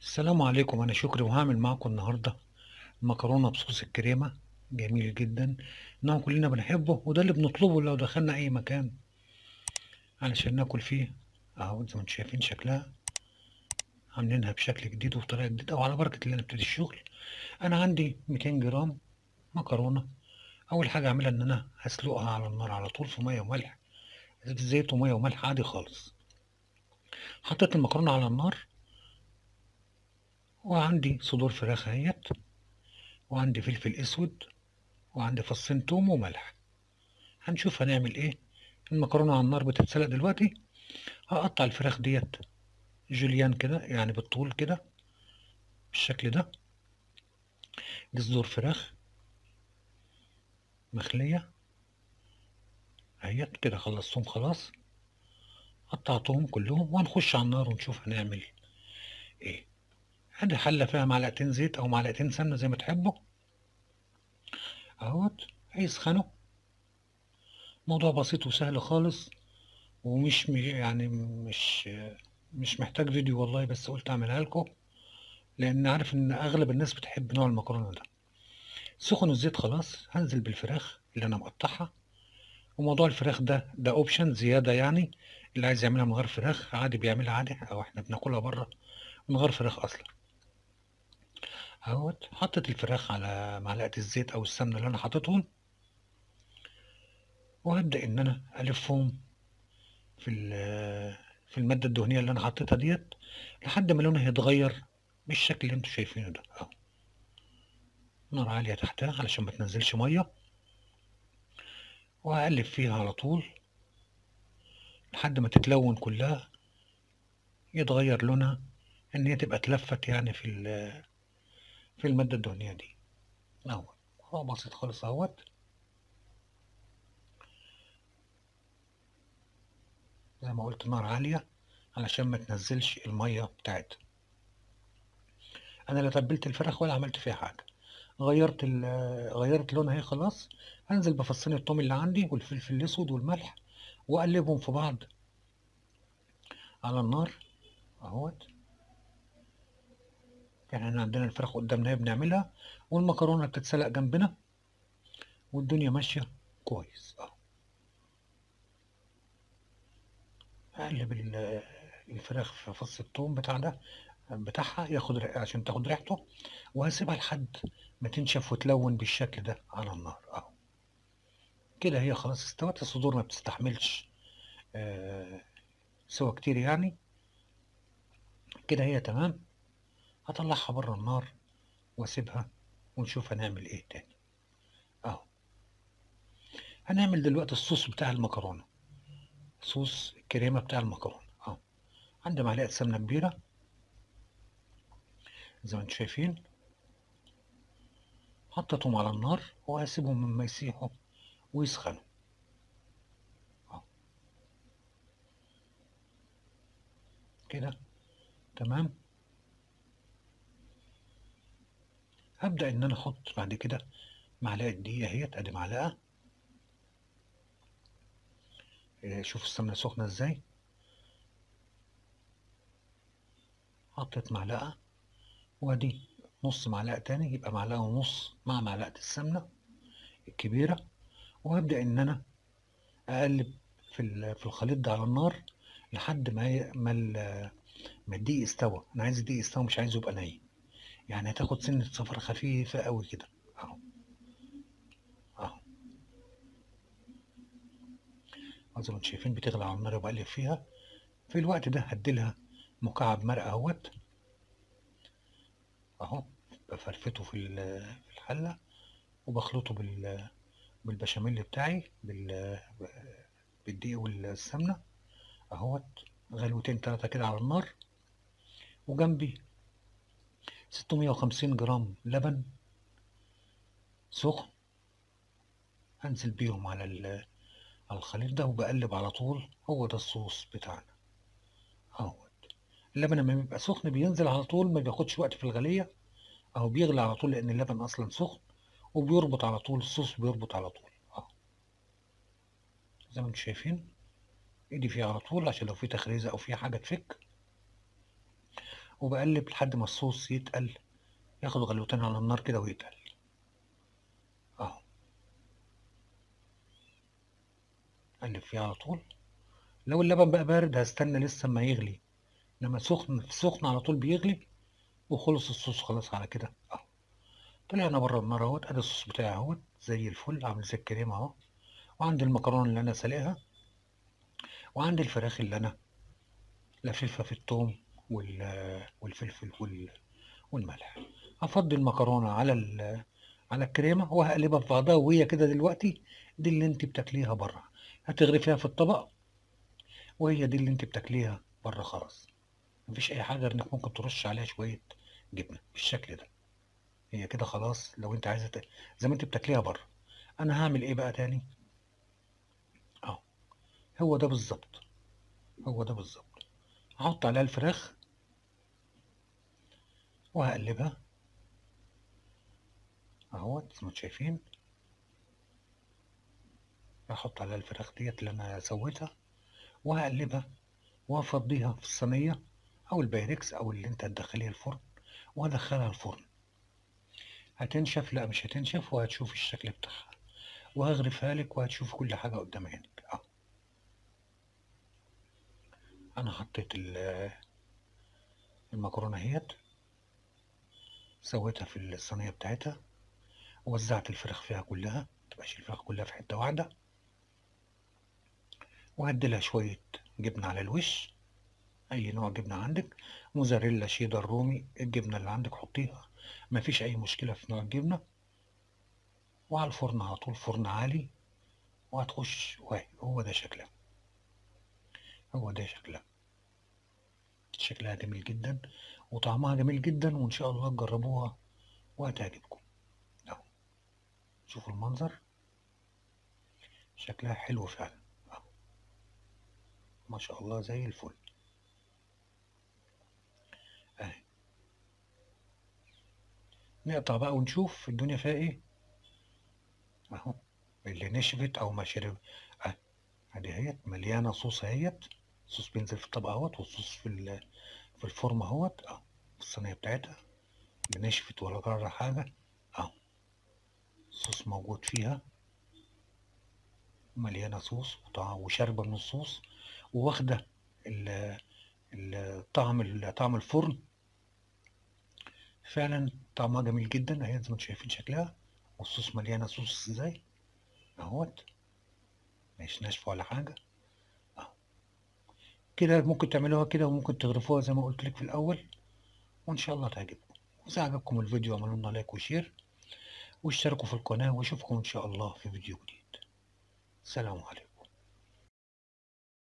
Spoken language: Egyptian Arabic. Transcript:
السلام عليكم أنا شكري وهعمل معاكم النهاردة مكرونة بصوص الكريمة جميل جدا نوع كلنا بنحبه وده اللي بنطلبه لو دخلنا أي مكان علشان ناكل فيه أهو زي ما انتم شايفين شكلها عاملينها بشكل جديد وبطريقة جديدة وعلى بركة الله نبتدي الشغل أنا عندي 200 جرام مكرونة أول حاجة أعملها إن أنا هسلقها على النار على طول في مية وملح زيت ومية وملح عادي خالص حطيت المكرونة على النار وعندي صدور فراخ اهيت وعندي فلفل اسود وعندي فصين توم وملح هنشوف هنعمل ايه المكرونه على النار بتتسلق دلوقتي هقطع الفراخ ديت جوليان كده يعني بالطول كده بالشكل ده دي صدور فراخ مخليه اهيت كده خلصتهم خلاص قطعتهم كلهم وهنخش على النار ونشوف هنعمل ايه عندي حلة فيها معلقتين زيت أو معلقتين سمنة زي ما تحبوا أهوت هيسخنوا موضوع بسيط وسهل خالص ومش م- يعني مش مش محتاج فيديو والله بس قلت أعملها لكم لأن عارف إن أغلب الناس بتحب نوع المكرونة ده سخن الزيت خلاص هنزل بالفراخ اللي أنا مقطعها وموضوع الفراخ ده ده أوبشن زيادة يعني اللي عايز يعملها من غير فراخ عادي بيعملها عادي أو إحنا بناكلها بره من غير فراخ أصلا اهوت حطيت الفراخ على معلقة الزيت او السمنة اللي انا حاططهم وهبدأ ان انا الفهم في ال- في المادة الدهنية اللي انا حطيتها ديت لحد ما لونها يتغير بالشكل اللي انتوا شايفينه ده اهو نار عالية تحتها علشان ما تنزلش مية وهقلب فيها على طول لحد ما تتلون كلها يتغير لونها ان هي تبقى اتلفت يعني في ال- في المادة الدهنية دي اهو هو بسيط خالص اهوت زي ما قلت نار عالية علشان ما تنزلش المية بتاعتها انا لا تبلت الفراخ ولا عملت فيها حاجة غيرت ال- غيرت لونها اهي خلاص هنزل بفصين التوم اللي عندي والفلفل الاسود والملح واقلبهم في بعض على النار اهوت يعني احنا عندنا الفراخ قدامنا اهي بنعملها والمكرونة بتتسلق جنبنا والدنيا ماشية كويس اهو اقلب ال- الفراخ في فص الثوم بتاع ده بتاعها ياخد ريح- عشان تاخد ريحته وهسيبها لحد ما تنشف وتلون بالشكل ده على النار اهو كده هي خلاص استوت الصدور ما بتستحملش آه، سوا كتير يعني كده هي تمام هطلعها بره النار واسيبها ونشوف هنعمل ايه تاني اهو هنعمل دلوقتي الصوص بتاع المكرونة صوص الكريمة بتاع المكرونة اهو عندي معلقة سمنة كبيرة زي ما انتم شايفين حطيتهم على النار وهسيبهم لما يسيحوا ويسخنوا اهو كده تمام هبدأ ان انا احط بعد كده معلقة دقيق اهيت ادي معلقة إيه، شوف السمنة سخنة ازاي حطيت معلقة وادي نص معلقة تاني يبقى معلقة ونص مع معلقة السمنة الكبيرة وهبدأ ان انا اقلب في ال- في الخليط ده على النار لحد ما ي- ما ال- ما الدقيق يستوى انا عايز الدقيق يستوى مش عايزه يبقى ني يعني هتاخد سنة صفر خفيفة قوي كده اهو اهو زي ما انتم شايفين بتغلي على النار وبقلب فيها في الوقت ده هديلها مكعب مرقة اهوت اهو بفرفته في ال- في الحلة وبخلطه بال بالبشاميل بتاعي بال بالدقيق والسمنة اهوت غلوتين تلاتة كده على النار وجنبي 650 جرام لبن سخن هنزل بيهم على ال- على الخليط ده وبقلب على طول هو ده الصوص بتاعنا اهوت اللبن لما بيبقى سخن بينزل على طول ما بياخدش وقت في الغلية اهو بيغلي على طول لان اللبن اصلا سخن وبيربط على طول الصوص بيربط على طول اهو زي ما انتم شايفين ايدي فيه على طول عشان لو في تخريزة او في حاجة تفك وبقلب لحد ما الصوص يتقل ياخد غلوتين على النار كده ويتقل اهو قلب فيه على طول لو اللبن بقى بارد هستنى لسه ما يغلي انما سخن سخن على طول بيغلي وخلص الصوص خلاص على كده اهو طلعنا بره النار اهوت ادي الصوص بتاعي اهوت زي الفل عامل زي الكريمه اهو وعندي المكرونه اللي انا سلقها وعندي الفراخ اللي انا لففها في الثوم والفلفل والملح هفضي المكرونه على على الكريمه وهقلبها في بعضها وهي كده دلوقتي دي اللي انت بتاكليها بره هتغرفيها في الطبق وهي دي اللي انت بتاكليها بره خلاص مفيش اي حاجه غير انك ممكن ترش عليها شويه جبنه بالشكل ده هي كده خلاص لو انت عايزه زي ما انت بتاكليها بره انا هعمل ايه بقى تاني اهو هو ده بالظبط هو ده بالظبط هحط عليها الفراخ وهقلبها اهوت زي ما انتم شايفين هحط عليها الفراخ ديت اللي انا سويتها وهقلبها وهفضيها في الصينيه او البايركس او اللي انت هتدخليها الفرن وهدخلها الفرن هتنشف لا مش هتنشف وهتشوف الشكل بتاعها وهغرفها لك وهتشوف كل حاجه قدام عينك اه انا حطيت المكرونه اهيت سويتها في الصينيه بتاعتها ووزعت الفراخ فيها كلها متبقاش الفراخ كلها في حته واحده وهديلها شويه جبنه على الوش اي نوع جبنه عندك موزاريلا شيدر رومي الجبنه اللي عندك حطيها مفيش اي مشكله في نوع الجبنه وعلى الفرن على طول فرن عالي وهتخش وهي هو ده شكلها هو ده شكلها شكلها جميل جدا وطعمها جميل جدا وان شاء الله تجربوها وهتعجبكم اهو شوفوا المنظر شكلها حلو فعلا اهو ما شاء الله زي الفل اهي نقطع بقى ونشوف الدنيا فيها ايه اهو اللي نشفت او ما شرب اهي ادي اهيت مليانه صوص اهيت الصوص بينزل في الطبق اهوت والصوص في في الفرن اهوت اهو الصينيه بتاعتها اللي نشفت ولا جرى حاجه اهو الصوص موجود فيها مليانه صوص وشاربه من الصوص وواخده الطعم طعم الفرن فعلا طعمها جميل جدا اهي زي ما انتم شايفين شكلها والصوص مليانه صوص ازاي اهوت مش ناشفه ولا حاجه اهو كده ممكن تعملوها كده وممكن تغرفوها زي ما قلت لك في الاول وان شاء الله تعجبكم واذا عجبكم الفيديو اعملوا لنا لايك وشير واشتركوا في القناه واشوفكم ان شاء الله في فيديو جديد سلام عليكم